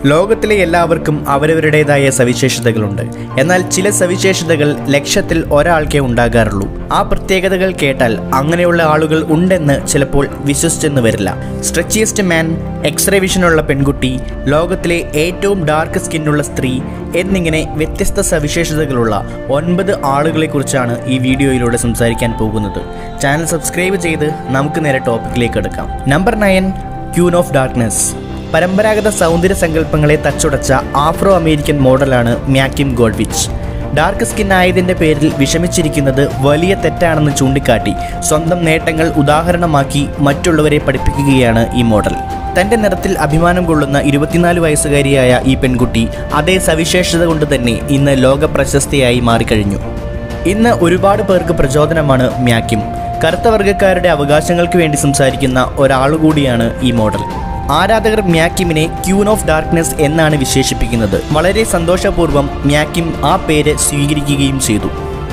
ലോകത്തിലെ എല്ലാവർക്കും അവരവരുടേതായ സവിശേഷതകളുണ്ട് എന്നാൽ ചില സവിശേഷതകൾ ലക്ഷത്തിൽ ഒരാൾക്കേ ഉണ്ടാകാറുള്ളൂ ആ പ്രത്യേകതകൾ കേട്ടാൽ അങ്ങനെയുള്ള ആളുകൾ ഉണ്ടെന്ന് ചിലപ്പോൾ വിശ്വസിച്ചെന്ന് വരില്ല സ്ട്രെച്ചിയസ്റ്റ് മാൻ എക്സ്റേ വിഷനുള്ള പെൺകുട്ടി ലോകത്തിലെ ഏറ്റവും ഡാർക്ക് സ്കിന്നുള്ള സ്ത്രീ എന്നിങ്ങനെ വ്യത്യസ്ത സവിശേഷതകളുള്ള ഒൻപത് ആളുകളെക്കുറിച്ചാണ് ഈ വീഡിയോയിലൂടെ സംസാരിക്കാൻ പോകുന്നത് ചാനൽ സബ്സ്ക്രൈബ് ചെയ്ത് നമുക്ക് നേരെ ടോപ്പിക്കിലേക്ക് എടുക്കാം number nine queen of darkness പരമ്പരാഗത സൗന്ദര്യ സങ്കല്പങ്ങളെ തച്ചുടച്ച ആഫ്രോ അമേരിക്കൻ മോഡലാണ് മ്യാക്കിം ഗോഡ്വിച്ച് ഡാർക്ക് സ്കിൻ ആയതിൻ്റെ പേരിൽ വിഷമിച്ചിരിക്കുന്നത് വലിയ തെറ്റാണെന്ന് ചൂണ്ടിക്കാട്ടി സ്വന്തം നേട്ടങ്ങൾ ഉദാഹരണമാക്കി മറ്റുള്ളവരെ പഠിപ്പിക്കുകയാണ് ഈ മോഡൽ തൻ്റെ നിറത്തിൽ അഭിമാനം കൊള്ളുന്ന ഇരുപത്തിനാല് വയസ്സുകാരിയായ ഈ പെൺകുട്ടി അതേ സവിശേഷത കൊണ്ട് തന്നെ ഇന്ന് ലോക പ്രശസ്തിയായി മാറിക്കഴിഞ്ഞു ഇന്ന് ഒരുപാട് പേർക്ക് പ്രചോദനമാണ് മ്യാക്കിം കറുത്ത വർഗ്ഗക്കാരുടെ അവകാശങ്ങൾക്ക് വേണ്ടി സംസാരിക്കുന്ന ഒരാളുകൂടിയാണ് ഈ മോഡൽ ആരാധകർ മ്യാക്കിമിനെ ക്യൂൻ ഓഫ് ഡാർക്ക്നെസ് എന്നാണ് വിശേഷിപ്പിക്കുന്നത് വളരെ സന്തോഷപൂർവ്വം മ്യാക്കിം ആ പേര് സ്വീകരിക്കുകയും ചെയ്തു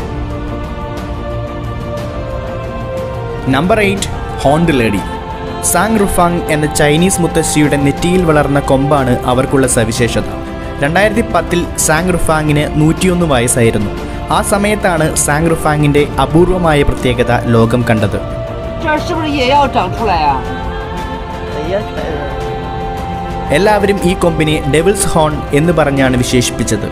number eight horned lady Zhang Ruifang എന്ന ചൈനീസ് മുത്തശ്ശിയുടെ നെറ്റിയിൽ വളർന്ന കൊമ്പാണ് അവർക്കുള്ള സവിശേഷത രണ്ടായിരത്തി പത്തിൽ സാങ് റുഫാങ്ങിന് നൂറ്റിയൊന്ന് വയസ്സായിരുന്നു ആ സമയത്താണ് സാങ് റുഫാങ്ങിൻ്റെ അപൂർവമായ പ്രത്യേകത ലോകം കണ്ടത് 这儿是不是也要长出来啊？ എല്ലാവരും ഈ കൊമ്പിനെ ഡെവിൾസ് ഹോൺ എന്ന് പറഞ്ഞാണ് വിശേഷിപ്പിച്ചത്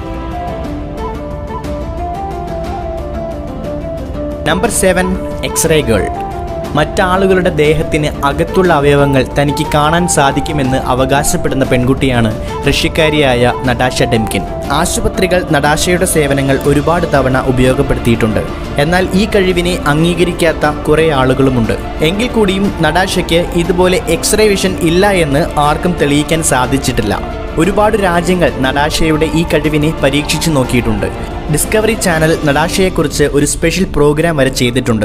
നമ്പർ സെവൻ എക്സ്റേ ഗേൾ മറ്റാളുകളുടെ ദേഹത്തിന് അകത്തുള്ള അവയവങ്ങൾ തനിക്ക് കാണാൻ സാധിക്കുമെന്ന് അവകാശപ്പെടുന്ന പെൺകുട്ടിയാണ് റഷ്യക്കാരിയായ നടാഷ ഡെംകിൻ ആശുപത്രികൾ നടാഷയുടെ സേവനങ്ങൾ ഒരുപാട് തവണ ഉപയോഗപ്പെടുത്തിയിട്ടുണ്ട് എന്നാൽ ഈ കഴിവിനെ അംഗീകരിക്കാത്ത കുറേ ആളുകളുമുണ്ട് എങ്കിൽ കൂടിയും നടാഷയ്ക്ക് ഇതുപോലെ എക്സ്റേ വിഷൻ ഇല്ല എന്ന് ആർക്കും തെളിയിക്കാൻ സാധിച്ചിട്ടില്ല ഒരുപാട് രാജ്യങ്ങൾ നടാഷയുടെ ഈ കഴിവിനെ പരീക്ഷിച്ചു നോക്കിയിട്ടുണ്ട് ഡിസ്കവറി ചാനൽ നടാഷയെക്കുറിച്ച് ഒരു സ്പെഷ്യൽ പ്രോഗ്രാം വരെ ചെയ്തിട്ടുണ്ട്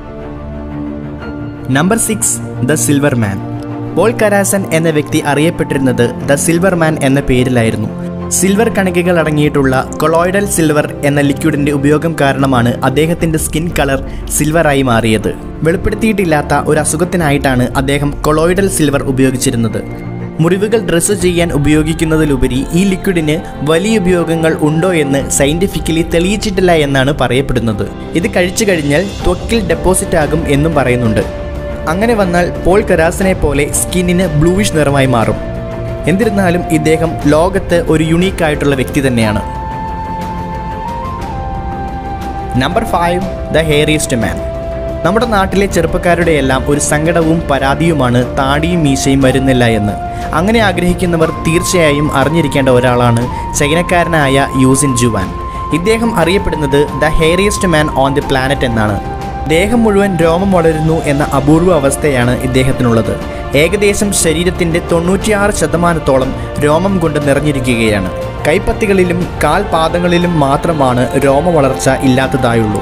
number six the silver man Paul Karason എന്ന വ്യക്തി അറിയപ്പെട്ടിരുന്നത് ദ സിൽവർ മാൻ എന്ന പേരിലായിരുന്നു സിൽവർ കണികകൾ അടങ്ങിയിട്ടുള്ള കൊളോയിഡൽ സിൽവർ എന്ന ലിക്വിഡിന്റെ ഉപയോഗം കാരണമാണ് അദ്ദേഹത്തിന്റെ സ്കിൻ കളർ സിൽവറായി മാറിയത് വെളിപ്പെടുത്തിയിട്ടില്ലാത്ത ഒരു അസുഖത്തിനായിട്ടാണ് അദ്ദേഹം കൊളോയിഡൽ സിൽവർ ഉപയോഗിച്ചിരുന്നത് മുറിവുകൾ ഡ്രസ്സ് ചെയ്യാൻ ഉപയോഗിക്കുന്നതിലുപരി ഈ ലിക്വിഡിന് വലിയ ഉപയോഗങ്ങൾ ഉണ്ടോ എന്ന് സയന്റിഫിക്കലി തെളിയിച്ചിട്ടില്ല എന്നാണ് പറയപ്പെടുന്നത് ഇത് കഴിച്ചു കഴിഞ്ഞാൽ ത്വക്കിൽ ഡെപ്പോസിറ്റ് ആകും എന്നും പറയുന്നുണ്ട് അങ്ങനെ വന്നാൽ പോൾ കരാസിനെ പോലെ സ്കിന്നിന് ബ്ലൂയിഷ് നിറമായി മാറും എന്നിരുന്നാലും ഇദ്ദേഹം ലോകത്ത് ഒരു യുണീക്ക് ആയിട്ടുള്ള വ്യക്തി തന്നെയാണ് number five the hairiest man നമ്മുടെ നാട്ടിലെ ചെറുപ്പക്കാരുടെ എല്ലാം ഒരു സങ്കടവും പരാതിയുമാണ് താടിയും മീശയും വരുന്നില്ല എന്ന് അങ്ങനെ ആഗ്രഹിക്കുന്നവർ തീർച്ചയായും അറിഞ്ഞിരിക്കേണ്ട ഒരാളാണ് ചൈനക്കാരനായ യൂസിൻ ജുവാൻ ഇദ്ദേഹം അറിയപ്പെടുന്നത് the hairiest man on the planet എന്നാണ് ദേഹം മുഴുവൻ രോമം വളരുന്നു എന്ന അപൂർവ അവസ്ഥയാണ് ഇദ്ദേഹത്തിനുള്ളത് ഏകദേശം ശരീരത്തിൻ്റെ തൊണ്ണൂറ്റിയാറ് ശതമാനത്തോളം രോമം കൊണ്ട് നിറഞ്ഞിരിക്കുകയാണ് കൈപ്പത്തികളിലും കാൽപാദങ്ങളിലും മാത്രമാണ് രോമ വളർച്ച ഇല്ലാത്തതായുള്ളൂ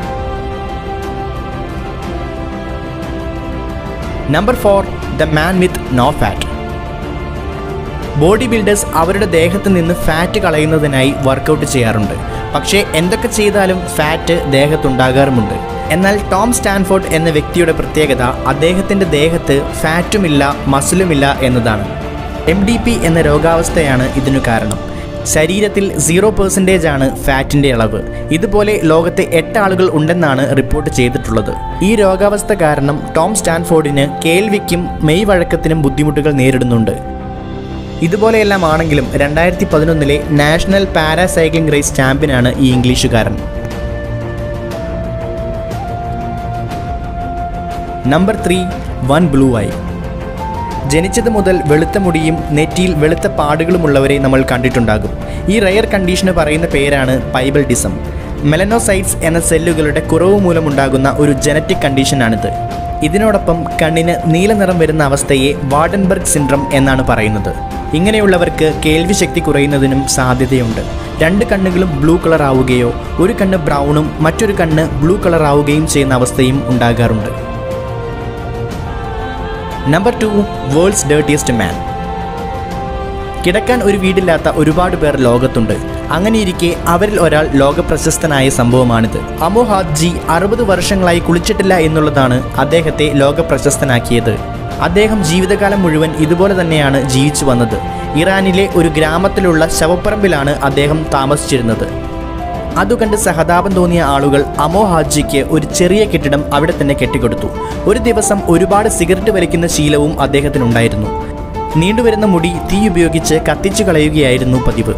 number four the man with no fat bodybuilders അവരുടെ ദേഹത്ത് നിന്ന് ഫാറ്റ് കളയുന്നതിനായി വർക്കൗട്ട് ചെയ്യാറുണ്ട് പക്ഷേ എന്തൊക്കെ ചെയ്താലും ഫാറ്റ് ദേഹത്തുണ്ടാകാറുമുണ്ട് എന്നാൽ ടോം സ്റ്റാൻഫോർഡ് എന്ന വ്യക്തിയുടെ പ്രത്യേകത അദ്ദേഹത്തിൻ്റെ ദേഹത്ത് ഫാറ്റുമില്ല മസിലുമില്ല എന്നതാണ് എം ഡി പി എന്ന രോഗാവസ്ഥയാണ് ഇതിനു കാരണം ശരീരത്തിൽ സീറോ പെർസെൻറ്റേജ് ആണ് ഫാറ്റിൻ്റെ അളവ് ഇതുപോലെ ലോകത്തെ എട്ട് ആളുകൾ ഉണ്ടെന്നാണ് റിപ്പോർട്ട് ചെയ്തിട്ടുള്ളത് ഈ രോഗാവസ്ഥ കാരണം ടോം സ്റ്റാൻഫോർഡിന് കേൾവിക്കും മെയ് വഴക്കത്തിനും ബുദ്ധിമുട്ടുകൾ നേരിടുന്നുണ്ട് ഇതുപോലെയെല്ലാം ആണെങ്കിലും രണ്ടായിരത്തി പതിനൊന്നിലെ നാഷണൽ പാരാസൈക്ലിംഗ് റേസ് ചാമ്പ്യനാണ് ഈ ഇംഗ്ലീഷുകാരൻ number three one blue eye ജനിച്ചത് മുതൽ വെളുത്ത മുടിയും നെറ്റിയിൽ വെളുത്ത പാടുകളുമുള്ളവരെ നമ്മൾ കണ്ടിട്ടുണ്ടാകും ഈ റയർ കണ്ടീഷന് പറയുന്ന പേരാണ് പൈബൽഡിസം മെലനോസൈറ്റ്സ് എന്ന സെല്ലുകളുടെ കുറവ് മൂലമുണ്ടാകുന്ന ഒരു ജനറ്റിക് കണ്ടീഷനാണിത് ഇതിനോടൊപ്പം കണ്ണിന് നീല നിറം വരുന്ന അവസ്ഥയെ വാർഡൻബർഗ് സിൻഡ്രം എന്നാണ് പറയുന്നത് ഇങ്ങനെയുള്ളവർക്ക് കേൾവിശക്തി കുറയുന്നതിനും സാധ്യതയുണ്ട് രണ്ട് കണ്ണുകളും ബ്ലൂ കളർ ആവുകയോ ഒരു കണ്ണ് ബ്രൗണും മറ്റൊരു കണ്ണ് ബ്ലൂ കളർ ആവുകയും ചെയ്യുന്ന അവസ്ഥയും ഉണ്ടാകാറുണ്ട് number two world's dirtiest man കിടക്കാൻ ഒരു വീടില്ലാത്ത ഒരുപാട് പേർ ലോകത്തുണ്ട് അങ്ങനെയിരിക്കെ അവരിൽ ഒരാൾ ലോകപ്രശസ്തനായ സംഭവമാണിത് അമോഹാദ് ജി അറുപത് വർഷങ്ങളായി കുളിച്ചിട്ടില്ല എന്നുള്ളതാണ് അദ്ദേഹത്തെ ലോകപ്രശസ്തനാക്കിയത് അദ്ദേഹം ജീവിതകാലം മുഴുവൻ ഇതുപോലെ തന്നെയാണ് ജീവിച്ചു വന്നത് ഇറാനിലെ ഒരു ഗ്രാമത്തിലുള്ള ശവപ്പറമ്പിലാണ് അദ്ദേഹം താമസിച്ചിരുന്നത് അതുകണ്ട് സഹതാപം തോന്നിയ ആളുകൾ അമോ ഹാജിക്ക് ഒരു ചെറിയ കെട്ടിടം അവിടെ തന്നെ കെട്ടിക്കൊടുത്തു ഒരു ദിവസം ഒരുപാട് സിഗരറ്റ് വലിക്കുന്ന ശീലവും അദ്ദേഹത്തിനുണ്ടായിരുന്നു നീണ്ടുവരുന്ന മുടി തീ ഉപയോഗിച്ച് കത്തിച്ചു കളയുകയായിരുന്നു പതിവ്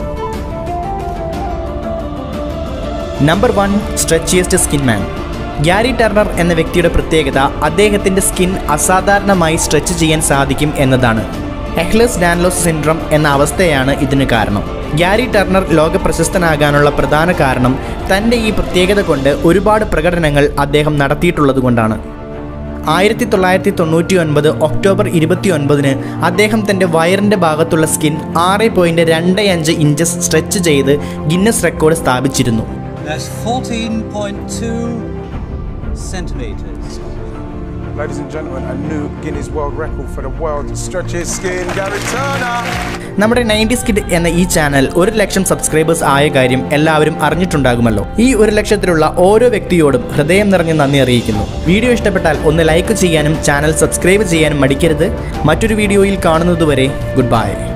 number one stretchiest skin man Gary Turner എന്ന വ്യക്തിയുടെ പ്രത്യേകത അദ്ദേഹത്തിൻ്റെ സ്കിൻ അസാധാരണമായി സ്ട്രെച്ച് ചെയ്യാൻ സാധിക്കും എന്നതാണ് എഹ്ലസ് ഡാൻലോസ് സിൻഡ്രം എന്ന അവസ്ഥയാണ് ഇതിന് കാരണം ഗ്യാരി ടർണർ ലോക പ്രശസ്തനാകാനുള്ള പ്രധാന കാരണം തൻ്റെ ഈ പ്രത്യേകത കൊണ്ട് ഒരുപാട് പ്രകടനങ്ങൾ അദ്ദേഹം നടത്തിയിട്ടുള്ളത് കൊണ്ടാണ് ആയിരത്തി തൊള്ളായിരത്തി തൊണ്ണൂറ്റി ഒൻപത് ഒക്ടോബർ ഇരുപത്തി ഒൻപതിന് അദ്ദേഹം തൻ്റെ വയറിൻ്റെ ഭാഗത്തുള്ള സ്കിൻ ആറ് പോയിൻറ്റ് രണ്ട് അഞ്ച് ഇഞ്ചസ് സ്ട്രെച്ച് ചെയ്ത് ഗിന്നസ് റെക്കോർഡ് സ്ഥാപിച്ചിരുന്നു That's 14.2 centimeters. Ladies and gentlemen, a new Guinness World Record for the world stretches skin, Gary Turner. നമ്മുടെ നയൻറ്റീസ് കിഡ് എന്ന ഈ ചാനൽ ഒരു ലക്ഷം സബ്സ്ക്രൈബേഴ്സ് ആയ കാര്യം എല്ലാവരും അറിഞ്ഞിട്ടുണ്ടാകുമല്ലോ ഈ ഒരു ലക്ഷത്തിലുള്ള ഓരോ വ്യക്തിയോടും ഹൃദയം നിറഞ്ഞ നന്ദി അറിയിക്കുന്നു വീഡിയോ ഇഷ്ടപ്പെട്ടാൽ ഒന്ന് ലൈക്ക് ചെയ്യാനും ചാനൽ സബ്സ്ക്രൈബ് ചെയ്യാനും മടിക്കരുത് മറ്റൊരു വീഡിയോയിൽ കാണുന്നതുവരെ ഗുഡ് ബൈ